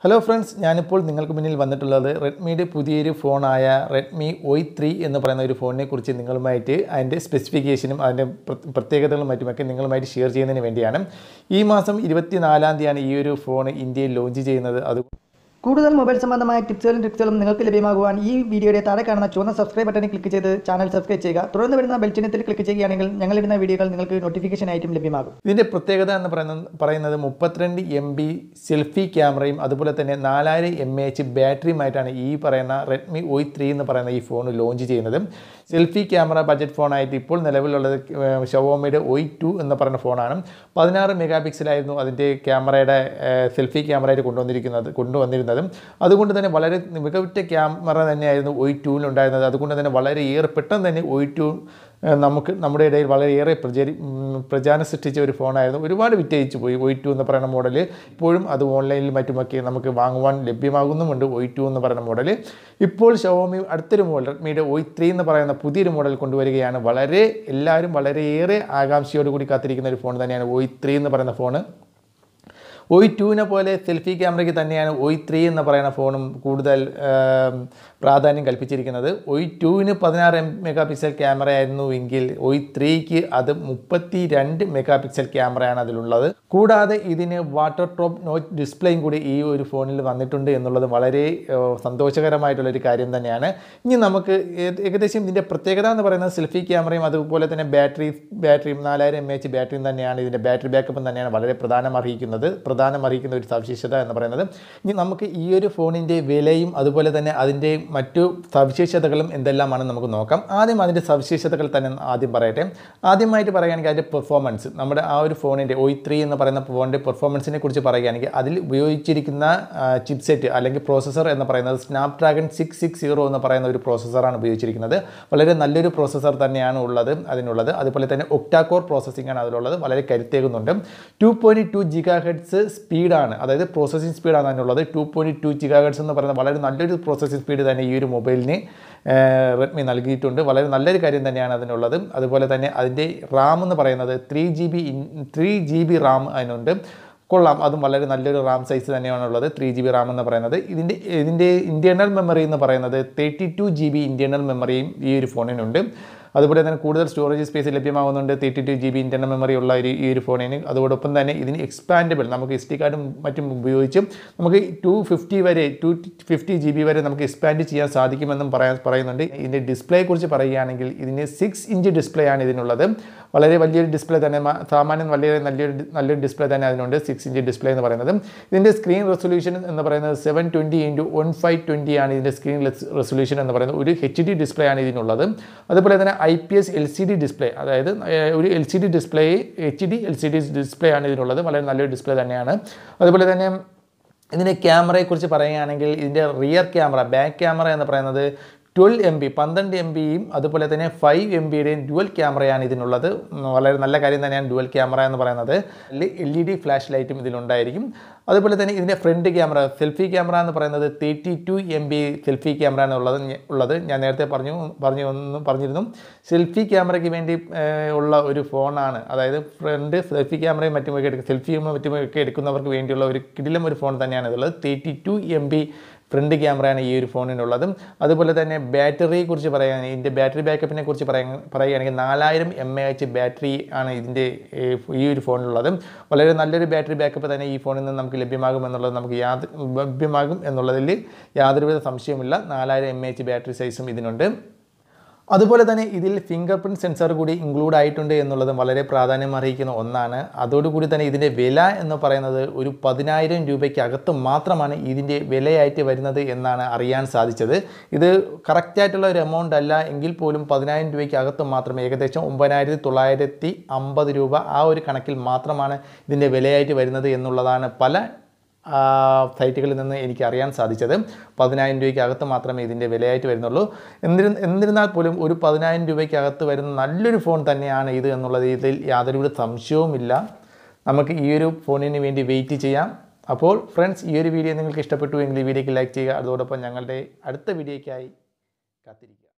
hello friends ഞാനിപ്പോൾ നിങ്ങൾക്ക് മുന്നിൽ വന്നിട്ടുള്ളത് റെഡ്മിയുടെ പുതിയൊരു ഫോണായ റെഡ്മി ഒയ് ത്രീ എന്ന് പറയുന്ന ഒരു ഫോണിനെ കുറിച്ച് നിങ്ങളുമായിട്ട് അതിൻ്റെ സ്പെസിഫിക്കേഷനും അതിൻ്റെ പ്ര- പ്രത്യേകതകളും മറ്റുമൊക്കെ നിങ്ങളുമായിട്ട് ഷെയർ ചെയ്യുന്നതിന് വേണ്ടിയാണ് ഈ മാസം ഇരുപത്തിനാലാം തീയതിയാണ് ഈ ഒരു ഫോൺ ഇന്ത്യയിൽ ലോഞ്ച് ചെയ്യുന്നത് അത് കൂടുതൽ മൊബൈൽ സംബന്ധമായ ടിപ്സുകളും ട്രിക്സുകളും നിങ്ങൾക്ക് ലഭ്യമാകുവാൻ ഈ വീഡിയോയുടെ താഴെ കാണുന്ന ചുവന്ന സബ്സ്ക്രൈബ് ബട്ടണിൽ ക്ലിക്ക് ചെയ്ത് ചാനൽ സബ്സ്ക്രൈബ് ചെയ്യുക തുടർന്ന് വരുന്ന ബെൽ ചിഹ്നത്തിൽ ക്ലിക്ക് ചെയ്യുകയാണെങ്കിൽ ഞങ്ങളിടുന്ന വീഡിയോകൾ നിങ്ങൾക്ക് നോട്ടിഫിക്കേഷൻ ആയിട്ടും ലഭ്യമാകും ഇതിൻ്റെ പ്രത്യേകത എന്ന് പറയുന്നത് പറയുന്നത് മുപ്പത്തിരണ്ട് എം ബി സെൽഫി ക്യാമറയും അതുപോലെ തന്നെ നാലായിരം എം എ എച്ച് ബാറ്ററിയുമായിട്ടാണ് ഈ പറയുന്ന റെഡ്മി ഒയ് ത്രീ എന്ന് പറയുന്ന ഈ ഫോൺ ലോഞ്ച് ചെയ്യുന്നത് സെൽഫി ക്യാമറ ബഡ്ജറ്റ് ഫോണായിട്ട് ഇപ്പോൾ നിലവിലുള്ളത് ഷവോമിയുടെ ഒയ് ടു എന്ന് പറയുന്ന ഫോണാണ് പതിനാറ് മെഗാ പിക്സലായിരുന്നു അതിൻ്റെ ക്യാമറയുടെ സെൽഫി ക്യാമറയായിട്ട് കൊണ്ടുവന്നിരിക്കുന്നത് കൊണ്ടുവന്നിരുന്നതും അതുകൊണ്ട് തന്നെ വളരെ മികവുറ്റ ക്യാമറ തന്നെയായിരുന്നു ഒയ് ടുവിലുണ്ടായിരുന്നത് അതുകൊണ്ട് തന്നെ വളരെ ഏറെ പെട്ടെന്ന് തന്നെ ഒയ് ടു നമുക്ക് നമ്മുടെ ഇടയിൽ വളരെയേറെ പ്രചരി ഉം, പ്രചാരം സൃഷ്ടിച്ച ഒരു ഫോണായിരുന്നു ഒരുപാട് വിറ്റയിച്ചു പോയി ഒയ് ടു എന്ന് പറയുന്ന മോഡൽ ഇപ്പോഴും അത് ഓൺലൈനിൽ മറ്റുമൊക്കെ നമുക്ക് വാങ്ങുവാൻ ലഭ്യമാകുന്നുമുണ്ട് ഒയ് ടു എന്ന് പറയുന്ന മോഡൽ ഇപ്പോൾ ഷവോമി അടുത്തൊരു മോഡൽ റെഡ്മിയുടെ ഒയ് ത്രീ എന്ന് പറയുന്ന പുതിയൊരു മോഡൽ കൊണ്ടുവരികയാണ് വളരെ എല്ലാവരും വളരെയേറെ ആകാംക്ഷയോടുകൂടി കാത്തിരിക്കുന്ന ഒരു ഫോൺ തന്നെയാണ് ഒയ് ത്രീ എന്ന് പറയുന്ന ഫോണ് ഒയ് ടുവിനെ പോലെ സെൽഫി ക്യാമറയ്ക്ക് തന്നെയാണ് ഒയ് ത്രീ എന്ന് പറയുന്ന ഫോണും കൂടുതൽ ആം, പ്രാധാന്യം കൽപ്പിച്ചിരിക്കുന്നത് ഒയ് ടുവിന് പതിനാറ് മെഗാ പിക്സൽ ക്യാമറ ആയിരുന്നു എങ്കിൽ ഒയ് ത്രീക്ക് അത് മുപ്പത്തി രണ്ട് മെഗാ പിക്സൽ ക്യാമറയാണ് അതിലുള്ളത് കൂടാതെ ഇതിന് വാട്ടർ ഡ്രോപ്പ് നോച്ച് ഡിസ്പ്ലേയും കൂടി ഈ ഒരു ഫോണിൽ വന്നിട്ടുണ്ട് എന്നുള്ളത് വളരെ ഏഹ്, സന്തോഷകരമായിട്ടുള്ളൊരു കാര്യം തന്നെയാണ് ഇനി നമുക്ക് ഏ- ഏകദേശം ഇതിൻ്റെ പ്രത്യേകത എന്ന് പറയുന്നത് സെൽഫി ക്യാമറയും അതുപോലെ തന്നെ ബാറ്ററി ബാറ്ററിയും നാലായിരം എം എച്ച് ബാറ്ററിയും തന്നെയാണ് ഇതിൻ്റെ ബാറ്ററി ബാക്കപ്പും തന്നെയാണ് വളരെ പ്രധാനം അറിയിക്കുന്നത് പ്രധാനം അറിയിക്കുന്ന ഒരു സവിശേഷത എന്ന് പറയുന്നത് ഇനി നമുക്ക് ഈ ഒരു ഫോണിൻ്റെ വിലയും അതുപോലെ തന്നെ അതിൻ്റെ മറ്റു സവിശേഷതകളും എന്തെല്ലാമാണെന്ന് നമുക്ക് നോക്കാം ആദ്യം അതിൻ്റെ സവിശേഷതകൾ തന്നെ ആദ്യം പറയട്ടെ ആദ്യമായിട്ട് പറയുകയാണെങ്കിൽ അതിൻ്റെ പെർഫോമൻസ് നമ്മുടെ ആ ഒരു ഫോണിൻ്റെ ഒയ് ത്രീ എന്ന് പറയുന്ന ഫോണിൻ്റെ പെർഫോമൻസിനെ കുറിച്ച് പറയുകയാണെങ്കിൽ അതിൽ ഉപയോഗിച്ചിരിക്കുന്ന ചിപ്സെറ്റ് അല്ലെങ്കിൽ പ്രോസസ്സർ എന്ന് പറയുന്നത് സ്നാപ്ഡ്രാഗൺ സിക്സ് സിക്സ് സീറോ എന്ന് പറയുന്ന ഒരു പ്രോസസ്സറാണ് ഉപയോഗിച്ചിരിക്കുന്നത് വളരെ നല്ലൊരു പ്രോസസ്സർ തന്നെയാണ് ഉള്ളത് അതിനുള്ളത് അതുപോലെ തന്നെ ഒക്ടാകോർ പ്രോസസ്സിംഗ് ആണ് അതിലുള്ളത് വളരെ കരുത്തേകുന്നുണ്ട് two point two giga hertz സ്പീഡാണ് അതായത് പ്രോസസ്സിംഗ് സ്പീഡാണ് അതിനുള്ളത് two point two giga hertz എന്ന് പറയുന്നത് വളരെ നല്ലൊരു പ്രോസസ്സിംഗ് സ്പീഡ് തന്നെ ഈ ഒരു മൊബൈലിന് റെഡ്മി നൽകിയിട്ടുണ്ട് വളരെ നല്ലൊരു കാര്യം തന്നെയാണ് അതിനുള്ളത് അതുപോലെ തന്നെ അതിൻ്റെ റാം എന്ന് പറയുന്നത് three G B three G B RAM അതിനുണ്ട് കൊള്ളാം അതും വളരെ നല്ലൊരു റാം സൈസ് തന്നെയാണുള്ളത് ത്രീ ജി ബി റാം എന്ന് പറയുന്നത് ഇതിൻ്റെ ഇതിൻ്റെ ഇൻറ്റേർണൽ മെമ്മറി എന്ന് പറയുന്നത് thirty two G B internal മെമ്മറിയും ഈ ഒരു ഫോണിനുണ്ട് അതുപോലെ തന്നെ കൂടുതൽ സ്റ്റോറേജ് സ്പേസ് ലഭ്യമാകുന്നുണ്ട് thirty two G B internal memory ഉള്ള ഒരു ഈ ഒരു ഫോണിന് അതോടൊപ്പം തന്നെ ഇതിന് എക്സ്പാൻഡബിൾ നമുക്ക് എസ് ഡി കാർഡും മറ്റും ഉപയോഗിച്ച് നമുക്ക് ടു ഫിഫ്റ്റി വരെ ടു ഫിഫ്റ്റി ജി ബി വരെ നമുക്ക് എക്സ്പാൻഡ് ചെയ്യാൻ സാധിക്കുമെന്നും പറയാൻ പറയുന്നുണ്ട് ഇതിൻ്റെ ഡിസ്പ്ലേയെ കുറിച്ച് പറയുകയാണെങ്കിൽ ഇതിന് സിക്സ് ഇഞ്ച് ഡിസ്പ്ലേ ആണ് ഇതിനുള്ളത് വളരെ വലിയൊരു ഡിസ്പ്ലേ തന്നെ മ- സാമാന്യം വലിയ നല്ലൊരു നല്ലൊരു ഡിസ്പ്ലേ തന്നെ അതിനുണ്ട് സിക്സ് ഇഞ്ച് ഡിസ്പ്ലേ എന്ന് പറയുന്നത് ഇതിൻ്റെ സ്ക്രീൻ റെസൊല്യൂഷൻ എന്ന് പറയുന്നത് seven twenty into one five twenty ആണ് ഇതിൻ്റെ സ്ക്രീൻ റെസൊല്യൂഷൻ എന്ന് പറയുന്നത് ഒരു എച്ച് ഡി ഡിസ്പ്ലേ ആണ് ഇതിനുള്ളത് അതുപോലെ തന്നെ I P S L C D display അതായത് ഏഹ്, ഒരു L C D display H D L C D display ആണ് ഇതിനുള്ളത് വളരെ നല്ലൊരു ഡിസ്പ്ലേ തന്നെയാണ് അതുപോലെ തന്നെ ഇതിൻ്റെ ക്യാമറയെക്കുറിച്ച് പറയുകയാണെങ്കിൽ ഇതിൻ്റെ റിയർ ക്യാമറ ബാക്ക് ക്യാമറ എന്ന് പറയുന്നത് ട്വൽവ് എം ബി പന്ത്രണ്ട് എം ബിയും അതുപോലെ തന്നെ ഫൈവ് എം ബിയുടെയും ഡുവൽ ക്യാമറയാണ് ഇതിനുള്ളത് ഉം, വളരെ നല്ല കാര്യം തന്നെയാണ് ഡുവൽ ക്യാമറ എന്ന് പറയുന്നത് എൽ ഇ ഡി ഫ്ലാഷ് ലൈറ്റും ഇതിലുണ്ടായിരിക്കും അതുപോലെ തന്നെ ഇതിൻ്റെ ഫ്രണ്ട് ക്യാമറ സെൽഫി ക്യാമറ എന്ന് പറയുന്നത് thirty two M B selfie camera ആണ് ഉള്ളത് ഞ- ഉള്ളത് ഞാൻ നേരത്തെ പറഞ്ഞു പറഞ്ഞു ഒന്ന് പറഞ്ഞിരുന്നു സെൽഫി ക്യാമറയ്ക്ക് വേണ്ടി ഏഹ്, ഉള്ള ഒരു ഫോണാണ് അതായത് ഫ്രണ്ട് സെൽഫി ക്യാമറയും മറ്റുമൊക്കെ എടുക്കുക സെൽഫിയും മറ്റുമൊക്കെ എടുക്കുന്നവർക്ക് വേണ്ടിയുള്ള ഒരു കിടിലം ഒരു ഫോൺ തന്നെയാണ് ഇതുള്ളത് thirty two M B front ക്യാമറയാണ് ഈ ഒരു ഫോണിനുള്ളതും അതുപോലെ തന്നെ ബാറ്ററിയെ കുറിച്ച് പറയുകയാണെങ്കിൽ ഇതിൻ്റെ ബാറ്ററി ബാക്കപ്പിനെ കുറിച്ച് പറയാൻ പറയുകയാണെങ്കിൽ നാലായിരം എം എ എച്ച് ബാറ്ററി ആണ് ഇതിൻ്റെ ഏഹ്, ഈ ഒരു ഫോണിലുള്ളത് വളരെ നല്ലൊരു ബാറ്ററി ബാക്കപ്പ് തന്നെ ഈ ഫോണിൽ നിന്ന് നമുക്ക് ലഭ്യമാകും എന്നുള്ളത് നമുക്ക് യാതൊരു ലഭ്യമാകും എന്നുള്ളതിൽ യാതൊരുവിധ സംശയമില്ല നാലായിരം എം എ എച്ച് ബാറ്ററി സൈസും ഇതിനുണ്ട് അതുപോലെ തന്നെ ഇതിൽ ഫിംഗർ പ്രിൻറ്റ് സെൻസർ കൂടി ഇൻക്ലൂഡ് ആയിട്ടുണ്ട് എന്നുള്ളത് വളരെ പ്രാധാന്യം അറിയിക്കുന്ന ഒന്നാണ് അതോടുകൂടി തന്നെ ഇതിൻ്റെ വില എന്ന് പറയുന്നത് ഒരു പതിനായിരം രൂപയ്ക്ക് അകത്ത് മാത്രമാണ് ഇതിൻ്റെ വിലയായിട്ട് വരുന്നത് എന്നാണ് അറിയാൻ സാധിച്ചത് ഇത് കറക്റ്റായിട്ടുള്ള ഒരു എമൗണ്ട് അല്ല എങ്കിൽ പോലും പതിനായിരം രൂപയ്ക്ക് അകത്ത് മാത്രം ഏകദേശം ഒമ്പതിനായിരത്തി തൊള്ളായിരത്തി അമ്പത് രൂപ ആ ഒരു കണക്കിൽ മാത്രമാണ് ഇതിൻ്റെ വിലയായിട്ട് വരുന്നത് എന്നുള്ളതാണ് പല ആ, സൈറ്റുകളിൽ നിന്ന് എനിക്ക് അറിയാൻ സാധിച്ചത് പതിനായിരം രൂപയ്ക്ക് അകത്ത് മാത്രമേ ഇതിൻ്റെ വിലയായിട്ട് വരുന്നുള്ളൂ എന്നിരു എന്നിരുന്നാൽ പോലും ഒരു പതിനായിരം രൂപയ്ക്ക് അകത്ത് വരുന്ന നല്ലൊരു ഫോൺ തന്നെയാണ് ഇത് എന്നുള്ളത് ഇതിൽ യാതൊരുവിധ സംശയവുമില്ല നമുക്ക് ഈ ഒരു ഫോണിന് വേണ്ടി വെയിറ്റ് ചെയ്യാം അപ്പോൾ ഫ്രണ്ട്സ് ഈ ഒരു വീഡിയോ നിങ്ങൾക്ക് ഇഷ്ടപ്പെട്ടു എങ്കിൽ ഈ വീഡിയോക്ക് ലൈക്ക് ചെയ്യുക അതോടൊപ്പം ഞങ്ങളുടെ അടുത്ത വീഡിയോയ്ക്കായി കാത്തിരിക്കുക